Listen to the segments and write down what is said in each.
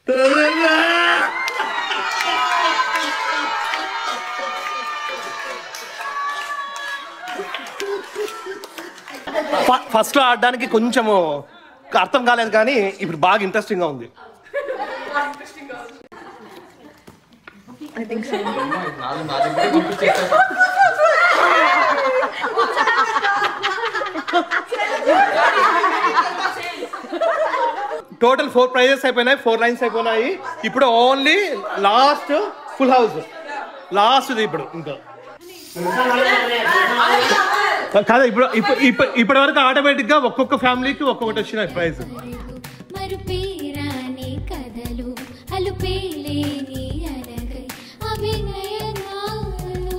First లో ఆడడానికి కొంచెము అర్థం కాలేదు కానీ ఇప్పుడు బాగా ఇంట్రెస్టింగ్ గా ఉంది టోటల్ ఫోర్ ప్రైజెస్ అయిపోయినాయి ఫోర్ లైన్స్ అయిపోయినాయి ఇప్పుడు only last full house last ఇప్పుడు ఇంకా కాదు ఇప్పుడు ఇప్పుడు ఇప్పుడు ఇప్పటి వరకు ఆటోమేటిక్ గా ఒక్కొక్క ఫ్యామిలీకి ఒక్కొక్కటి వచ్చినాయి ప్రైజ్ మరుపేరాని కథలు అలుపేలేని అరగై అభినయనాలు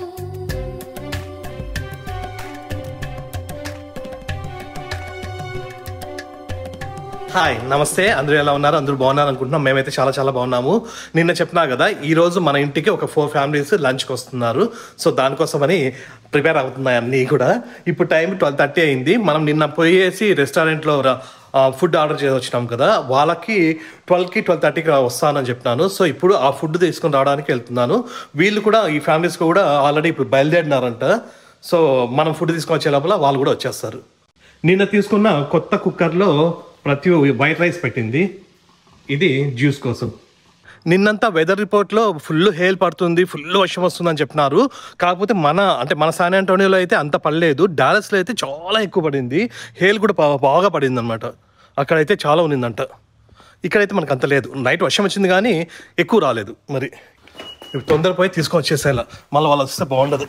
హాయ్ నమస్తే అందరూ ఎలా ఉన్నారు అందరూ బాగున్నారు అనుకుంటున్నాం మేమైతే చాలా చాలా బాగున్నాము నిన్న చెప్పినా కదా ఈ రోజు మన ఇంటికి ఒక ఫోర్ ఫ్యామిలీస్ లంచ్కి వస్తున్నారు సో దానికోసమని ప్రిపేర్ అవుతున్నాయి అన్నీ కూడా ఇప్పుడు టైం ట్వెల్వ్ థర్టీ అయింది మనం నిన్న పోయేసి రెస్టారెంట్లో ఫుడ్ ఆర్డర్ చేసి వచ్చినాం కదా వాళ్ళకి ట్వెల్వ్కి ట్వెల్వ్ థర్టీకి వస్తానని చెప్పినాను సో ఇప్పుడు ఆ ఫుడ్ తీసుకొని రావడానికి వెళ్తున్నాను వీళ్ళు కూడా ఈ ఫ్యామిలీస్ కూడా ఆల్రెడీ ఇప్పుడు బయలుదేరినారంట సో మనం ఫుడ్ తీసుకొని వచ్చే లోపల వాళ్ళు కూడా వచ్చేస్తారు నిన్న తీసుకున్న కొత్త కుక్కర్లో ప్రతి వైట్ రైస్ పెట్టింది ఇది జ్యూస్ కోసం నిన్నంతా వెదర్ రిపోర్ట్లో ఫుల్ హేల్ పడుతుంది ఫుల్ వర్షం వస్తుందని చెప్పినారు కాకపోతే మన అంటే మన శాన్ ఆంటోనియోలో అయితే అంత పడలేదు డాలస్లో అయితే చాలా ఎక్కువ పడింది హేల్ కూడా బా- బాగా పడింది అనమాట అక్కడైతే చాలా ఉన్నిందంట ఇక్కడైతే మనకు అంత లేదు నైట్ వర్షం వచ్చింది కానీ ఎక్కువ రాలేదు మరి ఇప్పుడు తొందర పోయి తీసుకొని వచ్చేసేలా మళ్ళీ వాళ్ళు వస్తే బాగుండదు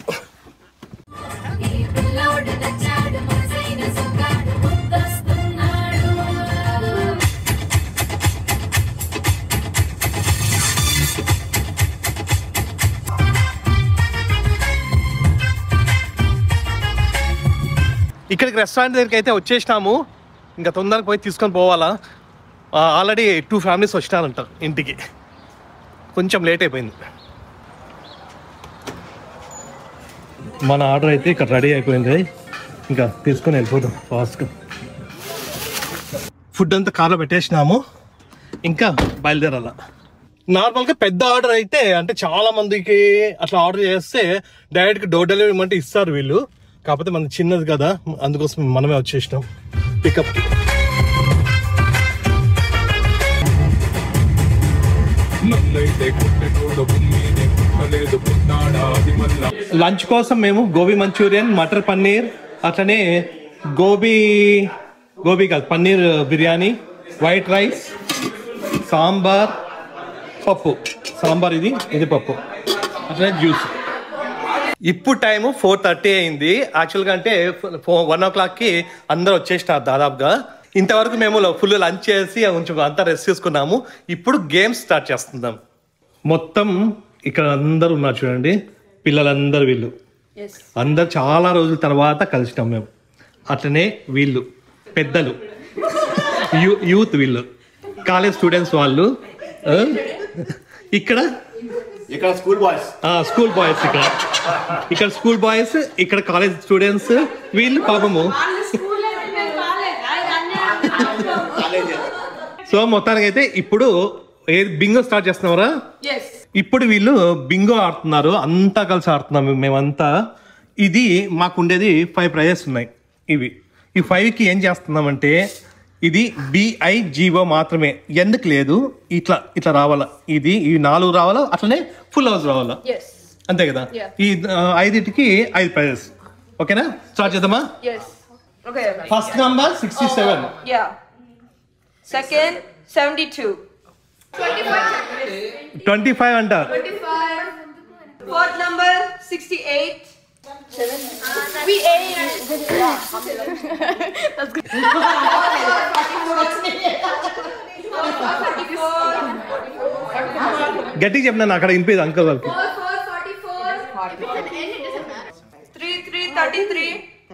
పిల్లోడు నచ్చాడు మనసైన సొగ్గాడు ముద్దొస్తున్నాడు ఇక్కడికి రెస్టారెంట్ దగ్గరికి అయితే వచ్చేసినాము ఇంకా తొందరగా పోయి తీసుకొని పోవాలా ఆల్రెడీ టూ ఫ్యామిలీస్ వచ్చినారంట ఇంటికి కొంచెం లేట్ అయిపోయింది మన ఆర్డర్ అయితే ఇక్కడ రెడీ అయిపోయింది ఇంకా తీసుకొని వెళ్ళిపోదాం ఫాస్ట్గా ఫుడ్ అంతా కార్లో పెట్టేసినాము ఇంకా బయలుదేరాల నార్మల్గా పెద్ద ఆర్డర్ అయితే అంటే చాలా మందికి అట్లా ఆర్డర్ చేస్తే డైరెక్ట్గా డోర్ డెలివరీ ఇమ్మంటే ఇస్తారు వీళ్ళు కాకపోతే మన చిన్నది కదా అందుకోసం మనమే వచ్చేసినాం పికప్ నన్నైతే కుట్టెటోడు భూమిని కుట్టలేదు పుట్టాడాది మళ్ళా లంచ్ కోసం మేము గోబీ మంచూరియన్ మటర్ పన్నీర్ అట్లనే గోబీ గోబీ కాదు పన్నీర్ బిర్యానీ వైట్ రైస్ సాంబార్ పప్పు సాంబార్ ఇది ఇది పప్పు అట్లనే జ్యూస్ ఇప్పుడు టైము ఫోర్ థర్టీ అయింది యాక్చువల్గా అంటే వన్ ఓ క్లాక్కి అందరూ వచ్చేసినారు దాదాపుగా ఇంతవరకు మేము ఫుల్ లంచ్ చేసి కొంచెం అంతా రెస్ట్ తీసుకున్నాము ఇప్పుడు గేమ్స్ స్టార్ట్ చేస్తున్నాం మొత్తం ఇక్కడ అందరూ ఉన్నారు చూడండి పిల్లలందరూ వీళ్ళు అందరు చాలా రోజుల తర్వాత కలిసినాం మేము అట్లనే వీళ్ళు పెద్దలు యూ యూత్ వీళ్ళు కాలేజ్ స్టూడెంట్స్ వాళ్ళు ఆ? ఇక్కడ ఇక్కడ స్కూల్ బాయ్స్ ఆ, స్కూల్ బాయ్స్ ఇక్కడ ఇక్కడ స్కూల్ బాయ్స్ ఇక్కడ కాలేజ్ స్టూడెంట్స్ వీళ్ళు పాపము సో మొత్తానికి అయితే ఇప్పుడు ఏది బింగో స్టార్ట్ చేస్తున్నారా ఇప్పుడు వీళ్ళు బింగో ఆడుతున్నారు అంతా కలిసి ఆడుతున్నాం మేమంతా ఇది మాకు ఉండేది ఫైవ్ ప్రైజెస్ ఉన్నాయి ఇవి ఈ ఫైవ్కి ఏం చేస్తున్నామంటే ఇది బిఐజీఓ మాత్రమే ఎందుకు లేదు ఇట్లా ఇట్లా రావాలా ఇది ఈ నాలుగు రావాలా అట్లనే ఫుల్ హౌస్ రావాలా Yes. అంతే కదా Yeah. ఈ ఆ, ఐదింటికి ఐదు ప్రైజెస్ ఓకేనా స్టార్ట్ చేద్దామా Yes. Okay. First number sixty seven Yeah. Second, 72. Twenty five అంట Fourth number, 68. We ate. గట్టిగా చెప్పినాను అక్కడ వినిపేది అంకల్ వాళ్ళకి 3, 3, 33.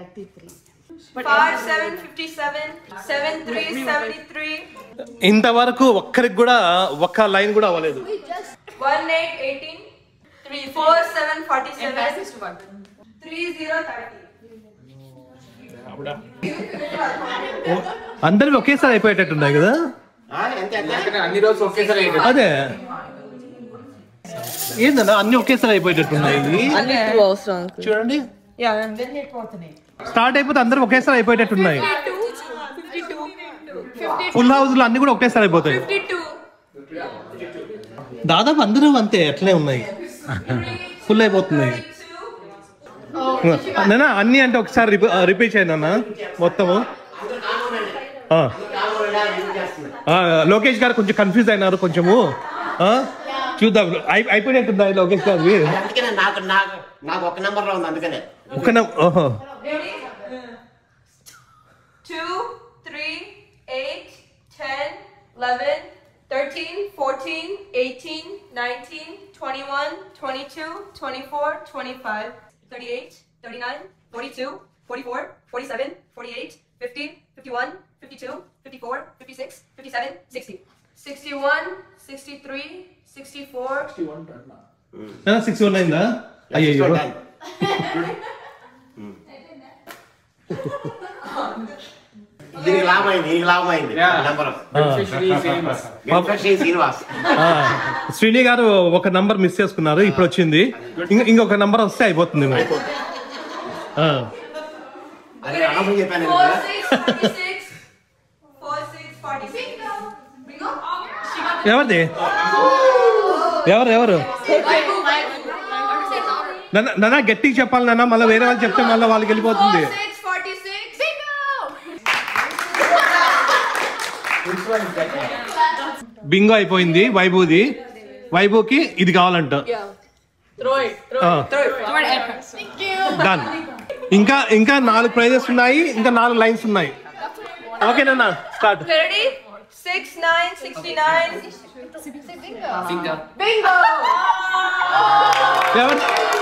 5, 7, 57. 7, 3, 73. ఇంతవరకు ఒక్కరికి కూడా ఒక్క లైన్ కూడా అవ్వలేదు 1, 8, 18. 3, 4, 7, 47. 3, 0, 30. అందరికి ఒకేసారి అయిపోయేటట్టున్నాయి కదా ఎంత ఎంత అందుకనే అన్ని రోజులు ఒకేసారి అయ్యేటట్టు. అదే ఏందన్నా అన్ని ఒకేసారి అయిపోయేటట్టున్నాయి అన్ని టూ అవసరం చూడండి యా స్టార్ట్ అయిపోతే అందరూ ఒకేసారి అయిపోయేటట్టున్నాయి ఫుల్ హౌస్ లో అన్ని కూడా ఒకేసారి అయిపోతాయి దాదాపు అందరూ అంతే అట్లే ఉన్నాయి ఫుల్ అయిపోతున్నాయి నేనా అన్ని అంటే ఒకసారి రిపీట్ చేయండి అన్న మొత్తము ఆ. ఆ, లోకేష్ గారు కొంచెం కన్ఫ్యూజ్ అయినారు కొంచెము ఆ? చూద్దాం అయి- అయిపోయినట్టుందా ఈ లోకేష్ గారివి అందుకనే నాకు నాకు నాకు ఒక నెంబర్ లో ఉంది అందుకనే ఒక నం- ఓహో Two, three, eight, ten, eleven, thirteen, fourteen, eighteen, nineteen, twenty-one, twenty-two, twenty-four, twenty-five, thirty-eight, thirty-nine, forty-two, forty-four, forty-seven, forty-eight, fifty, fifty-one, fifty-two, fifty-four, fifty-six, fifty-seven, sixty. Sixty-one, sixty-three, sixty-four, six one అయిందా అయ్యో దీనికి లాభం అయింది దీనికి లాభం అయింది Yeah. Number Beneficiary same. Beneficiary Srinivas Srini garu ఒక number miss చేసుకున్నారు ఇప్పుడు వచ్చింది ఇంక- ఇంకొక నంబర్ వస్తే అయిపోతుంది మరి. ఆ. అదే అనవసరం చెప్పాను నేను four, కదా. six, forty-six, four, six, forty-six. ఎవరిది ఎవరు ఎవరు నన్న నాన్న గట్టిగా చెప్పాలి నాన్న మళ్ళీ వేరే వాళ్ళు చెప్తే మళ్ళీ వాళ్ళకి వెళ్ళిపోతుంది Four, six, forty-six. బింగో అయిపోయింది వైభూది వైభూకి ఇది కావాలంట డన్ ఇంకా ఇంకా నాలుగు ప్రైజెస్ ఉన్నాయి ఇంకా నాలుగు లైన్స్ ఉన్నాయి ఓకేనా start Ready? Six, nine, sixty-nine. Finger. Bingo! ఎవరు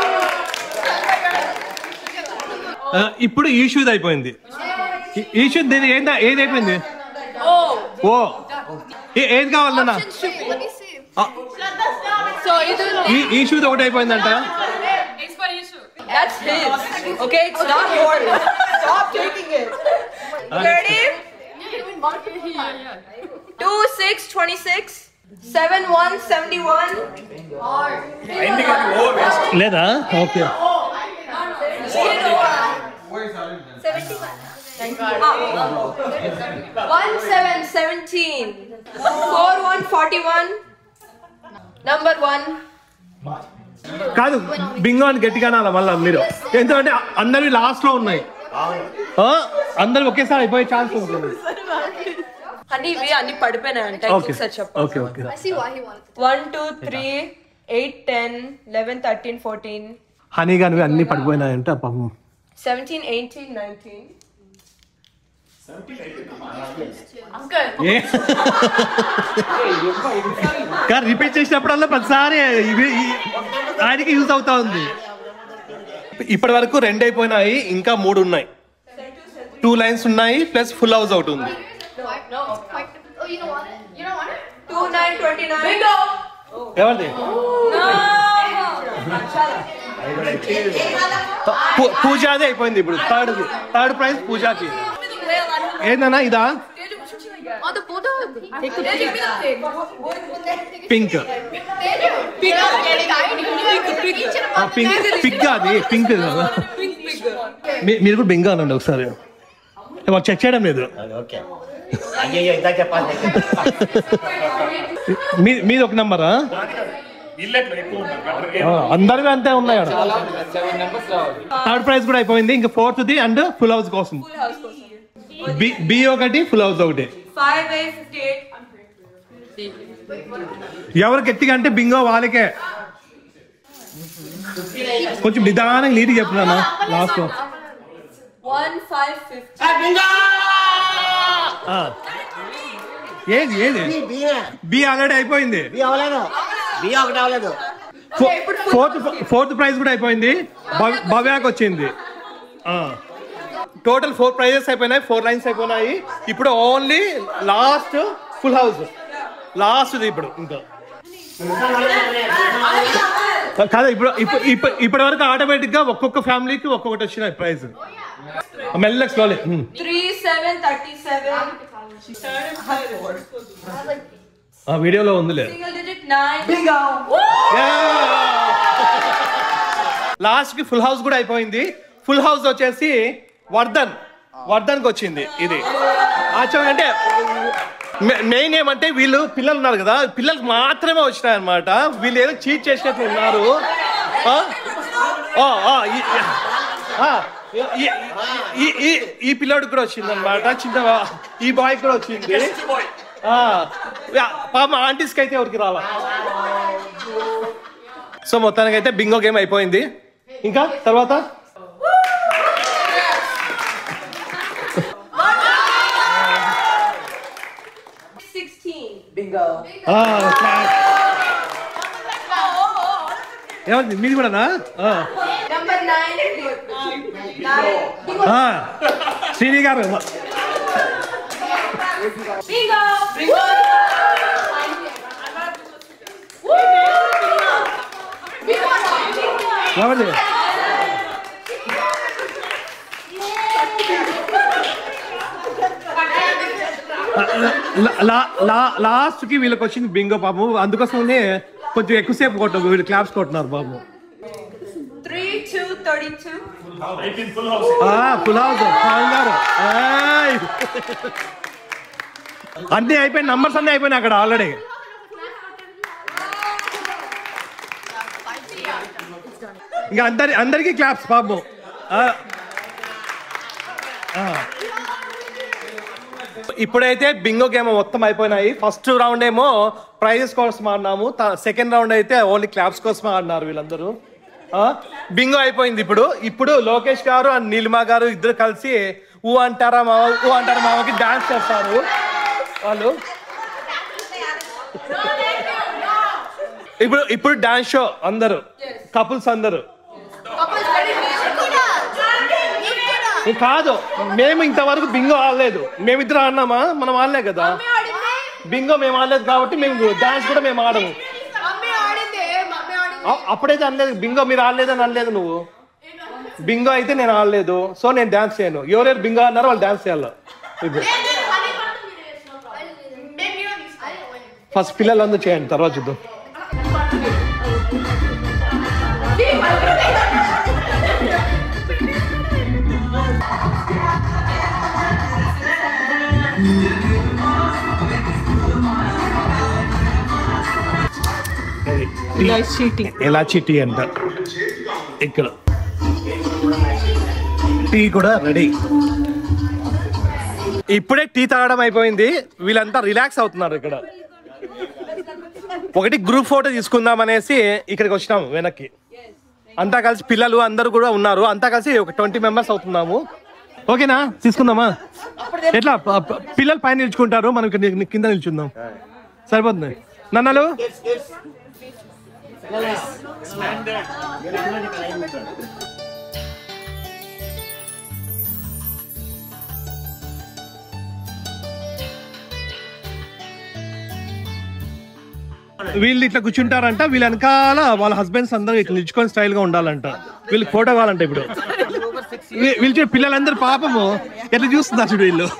ఆ, ఇప్పుడు ఈషూది అయిపోయింది ఈ- ఈషూ దీని ఏందా ఏది అయిపోయింది ఓ ఏ- ఏది కావాలన్నా So you do ఈ ఈషూది ఒకటి అయిపోయిందంట That's his. Okay, it's not yours. Stop taking it. Ready? Two, six, twenty-six. Seven, one, seventy-one. లేదా okay One, seven, seventeen. Four, one, forty-one. Number one. కాదు బింగో అని గట్టిగా అనాలి మళ్ళీ మీరు ఎందుకంటే అందరివి లాస్ట్ లో ఉన్నాయి ఆ, అందరు ఒకేసారి అయిపోయే ఛాన్స్ ఉంటుంది అన్ని ఇవి అన్ని పడిపోయినాయంట ఓకే ఇంకొకసారి చెప్పు okay okay one two three eight ten eleven thirteen fourteen Honey గానివి అన్ని పడిపోయినాయంట పాపం సెవెంటీన్ ఎయిటీన్ నైన్టీన్ ఏ కానీ రిపీట్ చేసినప్పుడల్లా ప్రతిసారి ఇవి ఈ- ఆయనకి యూజ్ అవుతా ఉంది ఇప్పటి వరకు రెండు అయిపోయినాయి ఇంకా మూడు ఉన్నాయి టూ లైన్స్ ఉన్నాయి ప్లస్ ఫుల్ హౌస్ అవుట్ ఉంది Oh, you don't want it? You don't want it? Two nine twenty nine ఎవరిది పూ- పూజాది అయిపోయింది ఇప్పుడు థర్డ్ థర్డ్ ప్రైజ్ పూజాకి ఏందన్నా ఇదా Oh, the bulldog. Take the pig. Pink Pig. Each in a pink pig అది pink కదా మీ- మీరు కూడా బెంగ అనండి ఒకసారి మాకు చెక్ చేయడం లేదు అది ఓకే అయ్యో ఇంత చెప్పాలి మీ మీది ఒక నంబరా అందరివి అంతే ఉన్నాయి ఆడ. చాలా సెవెన్ నెంబర్స్ రావాలి థర్డ్ ప్రైజ్ కూడా అయిపోయింది ఇంకా fourth the and full house కోసం బి బి ఒకటి ఫుల్ హౌస్ ఒకటి ఫైవ్ ఎయిట్ ఫిఫ్టీ ఎయిట్ ఎవరు గట్టిగా అంటే బింగో వాళ్ళకే కొంచెం నిదానంగా నీట్గా చెప్తున్నానా లాస్ట్ లో వన్ ఫైవ్ ఫిఫ్టీ ఆ. ఏది ఏది బి ఆల్రెడీ అయిపోయింది బి అవ్వలేదు బి ఒకటి అవ్వలేదు ఫోర్త్ ఫోర్త్ ప్రైజ్ కూడా అయిపోయింది భవ్- భవ్యాకి వచ్చింది టోటల్ ఫోర్ ప్రైజెస్ అయిపోయినాయి ఫోర్ లైన్స్ అయిపోయినాయి ఇప్పుడు only last full house last ఇప్పుడు ఇంకా కాదు ఇప్పుడు ఇప్పుడు ఇప్పుడు ఇప్పటి వరకు ఆటోమేటిక్ గా ఒక్కొక్క ఫ్యామిలీకి ఒక్కొక్కటి వచ్చిన ప్రైజ్ మెల్లగా slowly Three seven thirty seven. ఆ వీడియోలో ఉందిలే Single digit nine. Bingo. Last కి ఫుల్ హౌస్ కూడా అయిపోయింది ఫుల్ హౌస్ వచ్చేసి వర్ధన్ వర్ధన్కి వచ్చింది ఇది ఆచరణ అంటే మెయిన్ ఏమంటే వీళ్ళు పిల్లలు ఉన్నారు కదా పిల్లలకు మాత్రమే వచ్చినాయి అనమాట వీళ్ళు ఏదో చీట్ చేసినట్లు ఉన్నారు ఆ? ఆ, ఆ, ఈ- ఆ, ఈ- ఈ- ఈ- ఈ పిల్లోడికి కూడా వచ్చింది అనమాట చిన్న ఈ బాయ్ కూడా వచ్చింది ఆ, యా, పాపం ఆంటీస్కి అయితే ఎవరికి రాలా సో మొత్తానికి అయితే బింగో గేమ్ అయిపోయింది ఇంకా తర్వాత Sixteen. ఆ, ఏమంది మీది కూడానా ఆ. Number nine. Nine. ఆ, శ్రీని గారు Bingo. Bingo. ఏమండి లాస్ట్ కి వీళ్ళకి వచ్చింది బింగో పాపం అందుకోసమే కొంచెం ఎక్కువసేపు కొట్టారు వీళ్ళు క్లాప్స్ కొట్టినారు బాబు Three two thirty two. Pulao గారు ఆయ్. అన్నీ అయిపోయిన నంబర్స్ అన్నీ అయిపోయినాయి అక్కడ ఆల్రెడీ ఇంకా అందరి అందరికీ క్లాప్స్ పాపం ఆ. ఆ. ఇప్పుడైతే బింగో గేమ్ మొత్తం అయిపోయినాయి ఫస్ట్ రౌండ్ ఏమో ప్రైజెస్ కోసం ఆడినాము సెకండ్ రౌండ్ అయితే ఓన్లీ క్లాప్స్ కోసం ఆడినారు వీళ్ళందరూ ఆ, బింగో అయిపోయింది ఇప్పుడు ఇప్పుడు లోకేష్ గారు అండ్ నీలిమా గారు ఇద్దరు కలిసి ఊ అంటారా మావ ఊ అంటారా మావకి డాన్స్ చేస్తారు వాళ్ళు ఇప్పుడు ఇప్పుడు డాన్స్ షో అందరూ కపుల్స్ అందరూ ఏ కాదు మేము ఇంతవరకు బింగో ఆడలేదు మేమిద్దరు ఆడినామా మనం ఆడలే కదా బింగో మేము ఆడలేదు కాబట్టి మేము డాన్స్ కూడా మేము ఆడము మమ్మీ ఆడింది మమ్మీ ఆడింది అ- అప్పుడైతే అనలేదు బింగో మీరు ఆడలేదని అనలేదు నువ్వు బింగో అయితే నేను ఆడలేదు సో నేను డాన్స్ చేయను ఎవరెవరు బింగో అన్నారో వాళ్ళు డాన్స్ చేయాలి ఇప్పుడు ఫస్ట్ పిల్లలందరూ చేయండి తర్వాత చూద్దాం ఎలా టీ అంట ఇక్కడ టీ కూడా రెడీ ఇప్పుడే టీ తాగడం అయిపోయింది వీళ్ళంతా రిలాక్స్ అవుతున్నారు ఇక్కడ ఒకటి గ్రూప్ ఫోటో తీసుకుందాం అనేసి ఇక్కడికి వచ్చినాము వెనక్కి అంతా కలిసి పిల్లలు అందరూ కూడా ఉన్నారు అంతా కలిసి ఒక ట్వంటీ మెంబర్స్ అవుతున్నాము ఓకేనా తీసుకుందామా ఎట్లా ప- ప- పిల్లలు పైన నిల్చుకుంటారు మనం ఇక్కడ ని- కింద నిల్చుందాం సరిపోతుంది నన్నలు వీళ్ళు ఇట్లా కూర్చుంటారంట వీళ్ళ వెనకాల వాళ్ళ హస్బెండ్స్ అందరూ ఇట్లా నిల్చుకొని స్టైల్ గా ఉండాలంట వీళ్ళకి ఫోటో కావాలంట ఇప్పుడు వీ- వీళ్ళు చూడు పిల్లలందరూ పాపము ఎట్లా చూస్తున్నారు చూడు వీళ్ళు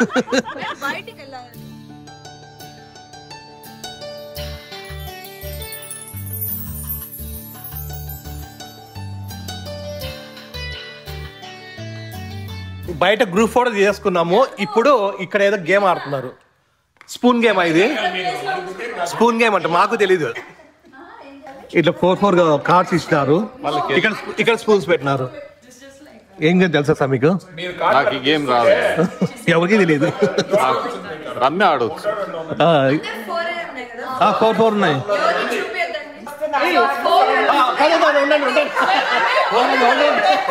బయట గ్రూప్ ఫోటో చేసుకున్నాము ఇప్పుడు ఇక్కడ ఏదో గేమ్ ఆడుతున్నారు స్పూన్ గేమ్ ఇది స్పూన్ గేమ్ అంటే మాకు తెలీదు ఇట్లా ఫోర్ ఫోర్ కార్డ్స్ ఇచ్చినారు ఇక్కడ ఇక్కడ స్పూన్స్ పెట్టినారు ఏం గేమ్ తెలుసా సార్ మీకు నాకు ఈ గేమ్ రాదు ఎవరికి తెలియదు రమ్య ఆడవచ్చు Four ఉన్నాయి కదా ఫోర్ ఫోర్ ఉన్నాయి ఎవరికి చూపిద్దండి ఆ, కాదు, కాదు, ఉండండి, ఉండండి. ఉండండి, ఉండండి.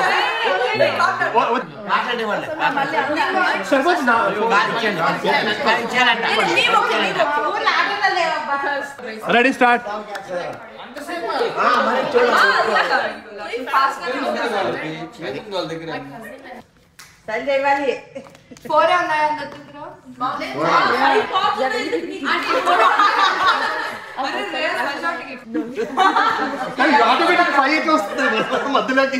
సరిపోతుందా? రెడీ స్టార్ట్ ఫోర్ ఉన్నాయి అందరు ఆటోమేటిక్ ఫైవ్ ఎయిట్ వస్తుంది మధ్యలోకి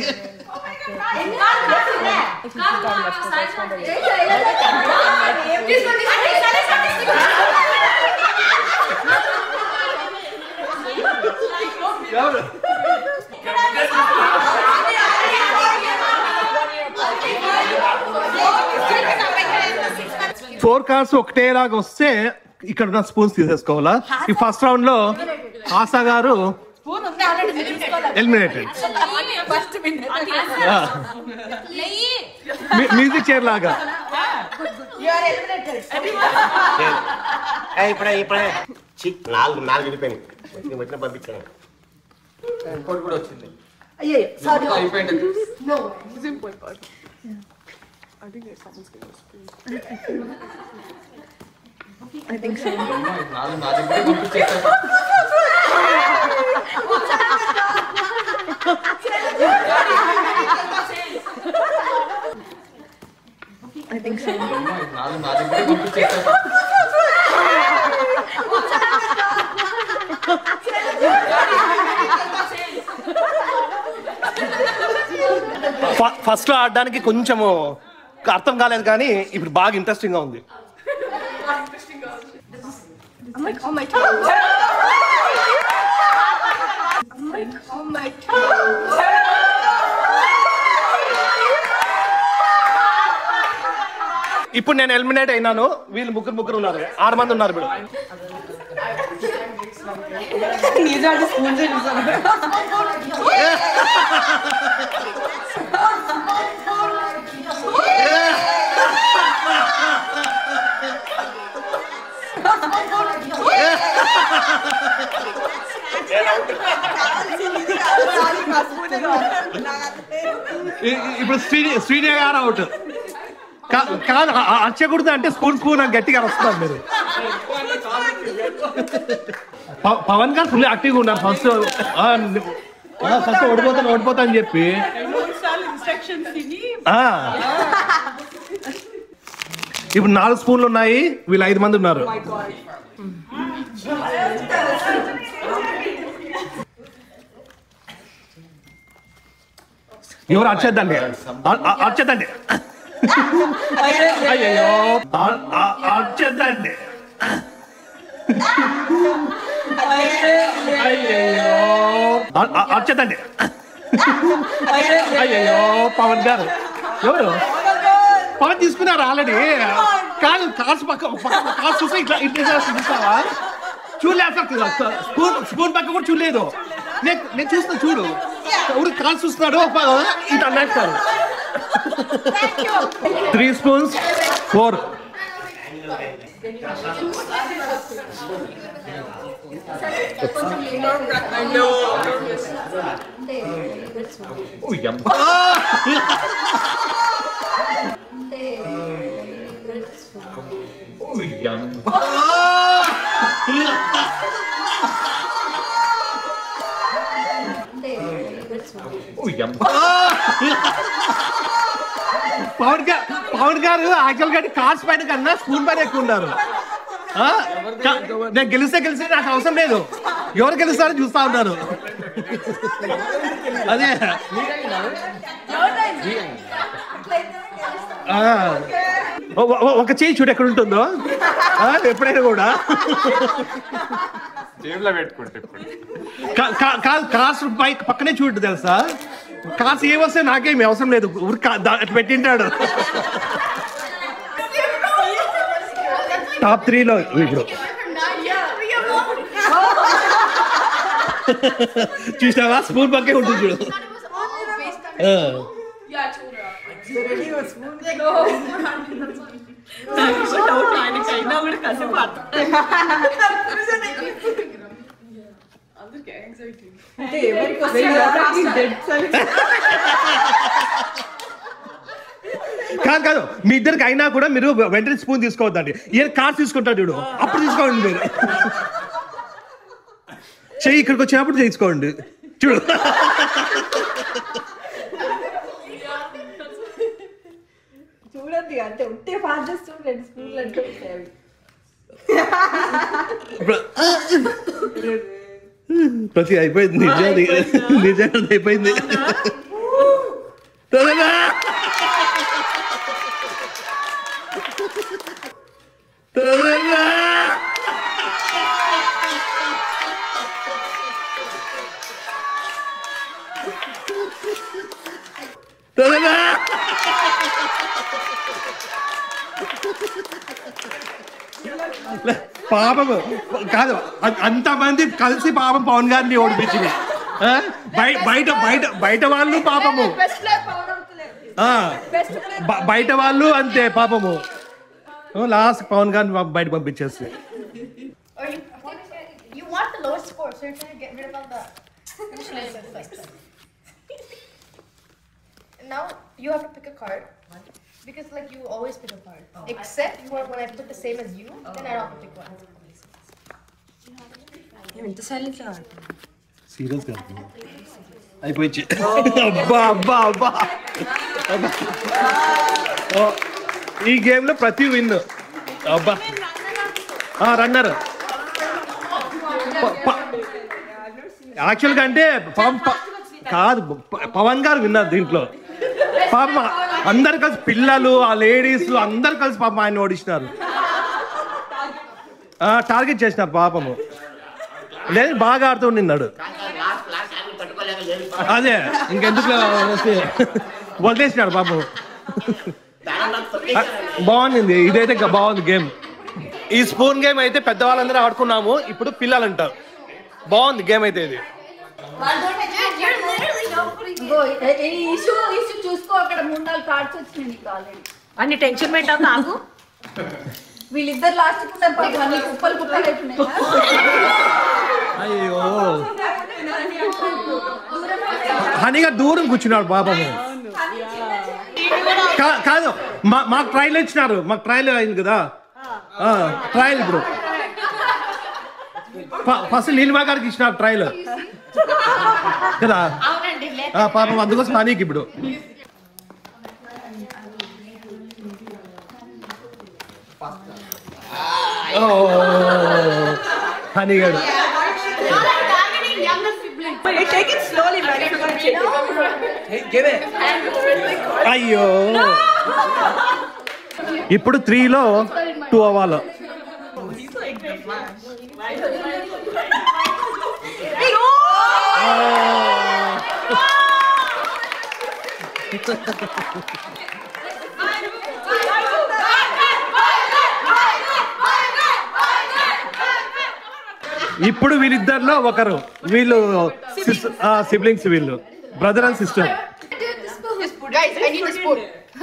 ఎవరు ఫోర్ కార్స్ ఒకటేలాగా వస్తే ఇక్కడ ఉన్న స్పూన్స్ తీసేసుకోవాలా ఈ ఫస్ట్ రౌండ్ లో ఆశా గారు ఎలిమినేటెడ్ మ్యూజిక్ చైర్ లాగా ఏ, ఇప్పుడే ఇప్పుడే చి, నాలుగు నాలుగు వెళ్ళిపోయినాయి వచ్చిన వచ్చిన పంపించాను ఇంకోటి కూడా వచ్చింది అయ్యో సారీ అయిపోయింది నో నాలుగు నా దగ్గర పంపించేసాను నాలుగు నా దగ్గర పంపించేసాను ఫస్ట్ లో ఆడడానికి కొంచెము అర్థం కాలేదు కానీ ఇప్పుడు బాగా ఇంట్రెస్టింగ్ గా ఉంది Oh my god. Oh my god. ఇప్పుడు నేను ఎలిమినేట్ అయినాను వీళ్ళు ముగ్గురు ముగ్గురు ఉన్నారు ఆరు మంది ఉన్నారు ఇప్పుడు ఇ- ఇ- ఇప్పుడు శ్రీని శ్రీని గారు అవుట్ కాదు అ- అ- అచ్చకూడదు అంటే స్పూన్ స్పూన్ అని గట్టిగా వస్తున్నారు మీరు ప- పవన్ గారు ఫుల్ యాక్టివ్గా ఉన్నారు ఫస్ట్ ఫస్ట్ ఓడిపోతాను ఓడిపోతా అని చెప్పి ఆ. ఇప్పుడు నాలుగు స్పూన్లు ఉన్నాయి వీళ్ళు ఐదు మంది ఉన్నారు ఎవరు అర్చేద్దండి అర్చేద్దండి అయ్యో అర్చేద్దండి అయ్యో అర్చేద్దండి అయ్యో పవన్ గారు ఎవరు పవన్ తీసుకున్నారు ఆల్రెడీ కాదు కార్స్ పక్క పక్క కార్స్ చూస్తే ఇట్లా ఇట్లా చేస్తుంది చూస్తావా చూడలేదు అసలు స్పూన్ స్పూన్ పక్క కూడా చూడలేదు నేను నేను చూస్తున్నా చూడు ఎవరు కార్స్ చూస్తున్నాడు ప- ఇట్లా అన్నట్టారు three spoons four Pavan garu Pavan గారు యాక్చువల్ గా కార్స్ పైన కన్నా స్పూన్ పైన ఎక్కువ ఉన్నారు ఆ? కా- నేను గెలిస్తే గెలిస్తే నాకు అవసరం లేదు ఎవరు గెలుస్తారో చూస్తా ఉన్నారు అదే ఆ. ఓ- ఓ- ఒక చేయి చూడు ఎక్కడ ఉంటుందో ఆ, ఎప్పుడైనా కూడా జేబులో పెట్టుకుంటే ఇప్పుడు కా- కా- కాదు కార్స్ పై పక్కనే చూడు తెలుసా కార్స్ ఏమొస్తే నాకేమి అవసరం లేదు ఊరు కా- దా- అటు పెట్టింటాడు టాప్ త్రీలో ఇప్పుడు చూసావా స్పూన్ పక్కే ఉంటుంది చూడు ఆ. కాదు కాదు మీ ఇద్దరికి అయినా కూడా మీరు వెంటనే స్పూన్ తీసుకోవద్దండి ఈయన కార్ తీసుకుంటాడు చూడు అప్పుడు తీసుకోండి మీరు చెయ్యి ఇక్కడికి వచ్చినప్పుడు తీసుకోండి చూడు చూడండి అంటే ఉంటే పాస్ చేస్తూ రెండు స్పూన్లు అంటే ఉంటాయి అవి. ఇప్పుడు ప్రతి అయిపోయింది నిజాన్ని నిజాన్ని అయిపోయింది తొందరగా. తొందరగా. తొందరగా. పాపం కాదు అ- అంతమంది కలిసి పాపం పవన్ గారిని ఓడిపించింది ఆ? బయ- బయట బయట బయట వాళ్ళు పాపము బెస్ట్ ప్లేయర్ పవన్ అవుతలేదు ఆ, బెస్ట్ ప్లేయర్ బ- బయట వాళ్ళు అంతే పాపము లాస్ట్ పవన్ గారిని పాపం బయట పంపించేస్తే Or you, you want the lowest score, so you're trying to get rid of all the finish line first. Now you have to pick a card. Because like you always pick a card. Except for when I put the same as you, then I don't have to pick one. ఎంత silent serious గా అయిపోయి అబ్బా అబ్బా అబ్బా అబ్బా. ఓ, ఈ game లో ప్రతి విన్ అబ్బా రన్నర్ యాక్చువల్గా అంటే పవన్ ప- కాదు ప- పవన్ గారు విన్నారు దీంట్లో పాపం అందరు కలిసి పిల్లలు ఆ లేడీస్ అందరు కలిసి పాపం ఆయన ఓడిస్తున్నారు టార్గెట్ చేసినారు పాపము లేదు బాగా ఆడుతూ నిన్నాడు లాస్ట్ లాస్ట్ హ్యాండ్ పట్టుకోలేక లేదు అదే ఇంకెందుకు వదిలేసినాడు పాపం దాని నాకు ఆ, తొక్కేశారు. బాగుంది ఇదైతే ఇంకా బాగుంది గేమ్ ఈ స్పూన్ గేమ్ అయితే పెద్దవాళ్ళందరూ ఆడుకున్నాము ఇప్పుడు పిల్లలు అంటారు బాగుంది గేమ్ అయితే ఇది You're literally nobody. Issue issue చూసుకో అక్కడ మూడు నాలుగు కార్డ్స్ వచ్చినాయి నీకు ఆల్రెడీ అన్ని టెన్షన్ పెట్టావు కాకు వీళ్ళిద్దరు లాస్ట్ ఉన్నారు పాపం అన్ని కుప్పలు కుప్పలు అయిపోయినాయి అయ్యో హనీగా దూరం కూర్చున్నాడు పాపము కా- కాదు మా మాకు ట్రయల్ ఇచ్చినారు మాకు ట్రయల్ అయింది కదా ట్రయల్ ఇప్పుడు ఫస్ట్ నీలిమా గారికి ఇచ్చినారు ట్రయల్ కదా ఆ, పాపం అందుకోసం హనీకి ఇప్పుడు ఓ, Honey garu take it slowly అయ్యో ఇప్పుడు త్రీలో టూ అవ్వాలి ఇప్పుడు వీళ్ళిద్దరిలో ఒకరు వీళ్ళు సిబ్లింగ్స్ వీళ్ళు brother and sister Guys, I need the spoon.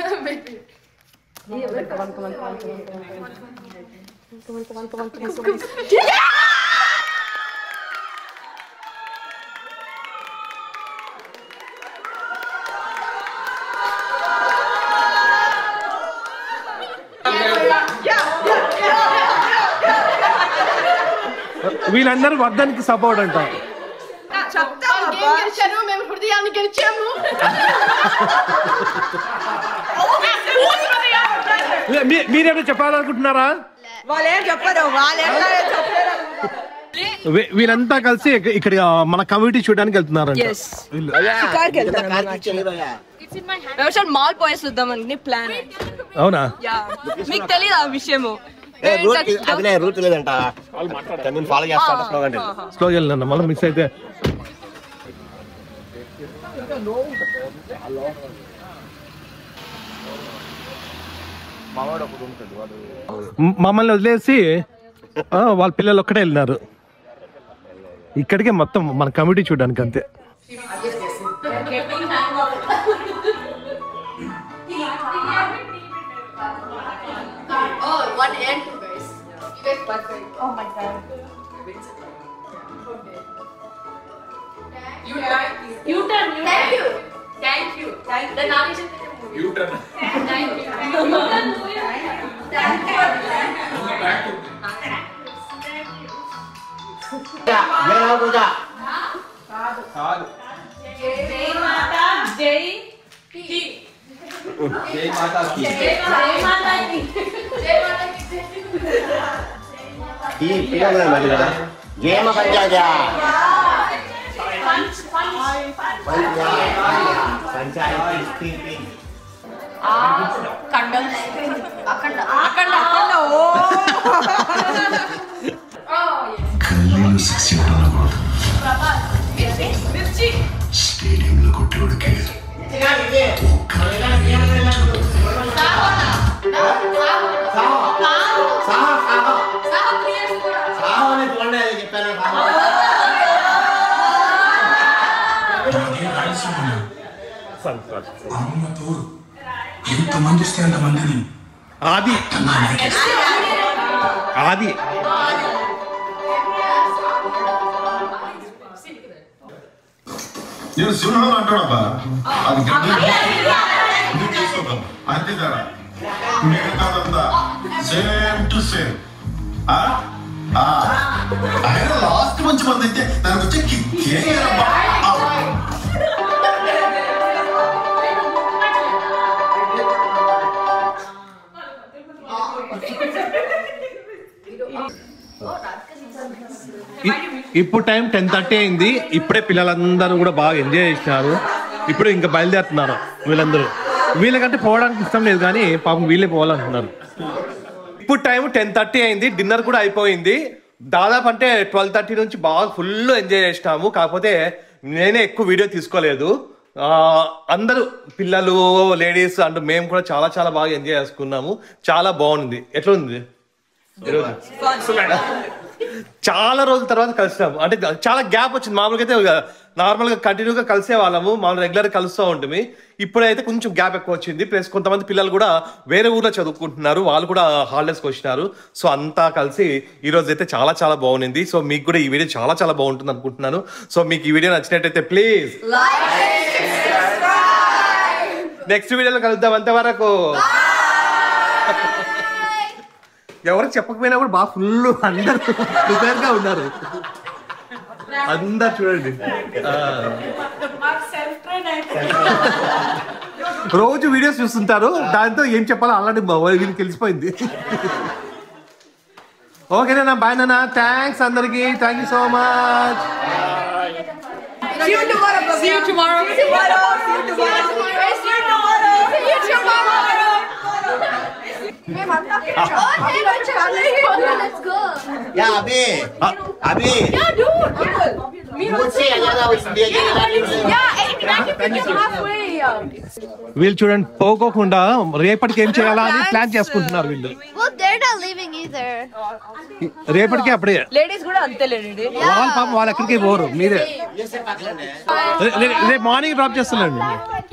వీళ్ళందరూ వర్ధన్కి సపోర్ట్ అంట Game గెలిచాను మేము హృదయాన్ని గెలిచాము మీ- మీరేమో చెప్పాలనుకుంటున్నారా వాళ్ళు ఏం చెప్పరు వాళ్ళు ఎట్లా చెప్పలేరు వీ- వీళ్ళంతా కలిసి ఇక్క- ఇక్కడ మన కమ్యూనిటీ చూడడానికి వెళ్తున్నారంట వీళ్ళు షికార్కి వెళ్తాను కార్తీక్ చెల్లిదయ్యా. వ్యవసాయం మాల్ పోయేసి వద్దామని ప్లాన్ అవునా యా మీకు తెలియదు ఆ విషయము ఏ, రూట్ కి- అదిలే రూట్ లేదంట నేను ఫాలో చేస్తాను స్లోగా అంటే. స్లోగా వెళ్ళిన మళ్ళీ మిస్ అయితే మ- మమ్మల్ని వదిలేసి ఆ, వాళ్ళ పిల్లలు ఒక్కటే వెళ్ళినారు ఇక్కడికే మొత్తం మన కమిటీ చూడడానికి అంతే Oh, one and two guys. You guys perfect. Oh my god. You turn. You turn. Thank you. Thank you. Thank you. The nomination You turn. Thank you. Thank you. జై రామ పూజ జై మాతాకి ఈ పిల్లలు మరి కదా. జయమ పంచాజ ఖండం అఖండ అఖండ అఖండ ఓ కళ్ళీలు సిక్స్ ఉండకూడదు స్టేడియంలో కొట్టేవాడికి ఒక్క నాకే రాయలసీమ అమ్మ తోడు ఎంతమంది వస్తే అంతమందిని ఆది అన్నా నరికేస్తా. ఆది నేను సింహం అంటాడబ్బా అది గడ్డి నువ్వు చేసుకోగలవు అంతే తేడా మిగతాదంతా సేమ్ టు సేమ్ ఆయన లాస్ట్ మంచి మంది అయితే దానికి వచ్చే కిక్కే అబ్బా. ఆ. ఇ- ఇప్పుడు టైం టెన్ థర్టీ అయింది ఇప్పుడే పిల్లలందరూ కూడా బాగా ఎంజాయ్ చేసినారు ఇప్పుడు ఇంకా బయలుదేరుతున్నారు వీళ్ళందరూ వీళ్ళకంటే పోవడానికి ఇష్టం లేదు కానీ పాపం వీళ్ళే పోవాలనుకున్నారు ఇప్పుడు టైం టెన్ థర్టీ అయింది డిన్నర్ కూడా అయిపోయింది దాదాపు అంటే ట్వెల్వ్ థర్టీ నుంచి బాగా ఫుల్ ఎంజాయ్ చేసినాము కాకపోతే నేనే ఎక్కువ వీడియో తీసుకోలేదు ఆ, అందరూ పిల్లలు లేడీస్ అండ్ మేము కూడా చాలా చాలా బాగా ఎంజాయ్ చేసుకున్నాము చాలా బాగుంది ఎట్లా ఉంది ఈరోజు చాలా రోజుల తర్వాత కలిసినాము అంటే చాలా గ్యాప్ వచ్చింది మామూలుగా అయితే నార్మల్గా కంటిన్యూగా కలిసే వాళ్ళము మామూలు రెగ్యులర్ కలుస్తూ ఉంటుంది ఇప్పుడైతే కొంచెం గ్యాప్ ఎక్కువ వచ్చింది ప్లస్ కొంతమంది పిల్లలు కూడా వేరే ఊర్లో చదువుకుంటున్నారు వాళ్ళు కూడా హాలిడేస్కి వచ్చినారు సో అంతా కలిసి ఈ రోజు అయితే చాలా చాలా బాగుంది సో మీకు కూడా ఈ వీడియో చాలా చాలా బాగుంటుంది అనుకుంటున్నాను సో మీకు ఈ వీడియో నచ్చినట్టయితే ప్లీజ్ నెక్స్ట్ వీడియోలో కలుద్దాం అంతవరకు ఎవరికి చెప్పకపోయినా కూడా బాగా ఫుల్ అందరు ప్రిపేర్ గా ఉన్నారు అందరు చూడండి ఆ. రోజు వీడియోస్ చూస్తుంటారు దాంతో ఏం చెప్పాలో ఆల్రెడీ వీళ్ళకి తెలిసిపోయింది ఓకేనా బాయ్ నాన్న థ్యాంక్స్ అందరికి thank you so much See you tomorrow. See you tomorrow. See you tomorrow. See you tomorrow. See you tomorrow. See you tomorrow. మేమంతా Let's go. యా అభి అభి మీరు వచ్చే అయ్యాగా వచ్చింది Yeah, anything I can pick you halfway. వీళ్ళు చూడండి పోకోకుండా రేపటికి ఏం చేయాలా అని ప్లాన్ చేసుకుంటున్నారు వీళ్ళు Well, they're not leaving either. రేపటికి అప్పుడే లేడీస్ కూడా అంతే లేండి వాళ్ళ పాపం వాళ్ళు ఎక్కడికి పోరు మీరే రే- రే- రేపు మార్నింగ్ డ్రాప్ చేస్తానండి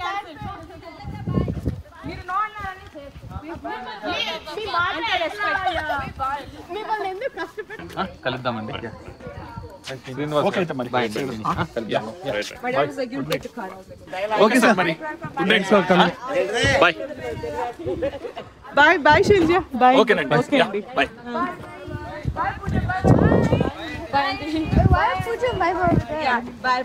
మిమ్మల్ని ఎందుకు కష్టపెట్టి కలుద్దామండి ఓకే బాయ్ ఓకే సార్ మరి thanks for coming bye bye Shailaja bye ఓకేనండి bye Why put your Bible over there? Bye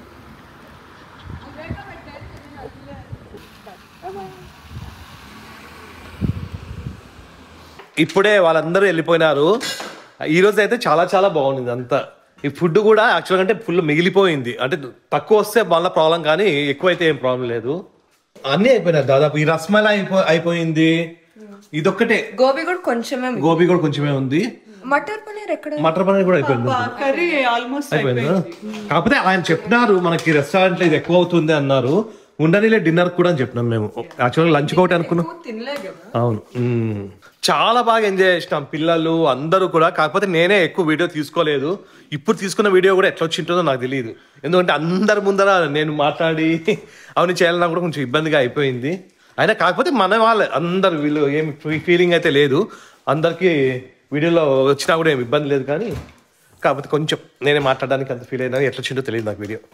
ఇప్పుడే వాళ్ళందరూ వెళ్ళిపోయినారు ఈ రోజు అయితే చాలా చాలా బాగుంది అంతా ఈ ఫుడ్ కూడా యాక్చువల్గా అంటే ఫుల్ మిగిలిపోయింది అంటే తక్కువ వస్తే మళ్ళీ ప్రాబ్లం కానీ ఎక్కువ అయితే ఏం ప్రాబ్లం లేదు అన్నీ అయిపోయినాయి దాదాపు ఈ రస్మలా అయిపో అయిపోయింది ఇదొక్కటే గోబీ కూడా కొంచెమే గోబీ కూడా కొంచెమే ఉంది మటర్ పనీర్ ఎక్కడ మటర్ పన్నీర్ కూడా అయిపోయింది కర్రీ ఆల్మోస్ట్ అయిపోయిందా కాకపోతే ఆయన చెప్పినారు మనకి రెస్టారెంట్ లో ఇది ఎక్కువ అవుతుంది అన్నారు ఉండనిలే డిన్నర్ కూడా అని చెప్పినాం మేము యాక్చువల్గా లంచ్ ఒకటి అనుకున్నాం తినలే కదా అవును మ్మ్. చాలా బాగా ఎంజాయ్ చేసినాం పిల్లలు అందరూ కూడా కాకపోతే నేనే ఎక్కువ వీడియో తీసుకోలేదు ఇప్పుడు తీసుకున్న వీడియో కూడా ఎట్లా వచ్చింటుందో నాకు తెలియదు ఎందుకంటే అందరి ముందర నేను మాట్లాడి అవన్నీ చేయాలన్నా కూడా కొంచెం ఇబ్బందిగా అయిపోయింది అయినా కాకపోతే మన వాళ్ళే అందరు వీళ్ళు ఏం ఫీలింగ్ అయితే లేదు అందరికీ వీడియోలో వచ్చినా కూడా ఏం ఇబ్బంది లేదు కానీ కాకపోతే కొంచెం నేనే మాట్లాడడానికి అంత ఫీల్ అయినా ఎట్లా వచ్చిందో తెలియదు నాకు వీడియో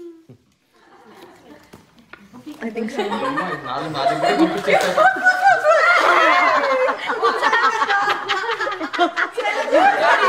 నాలుగు నా దగ్గర పంపించేస్తా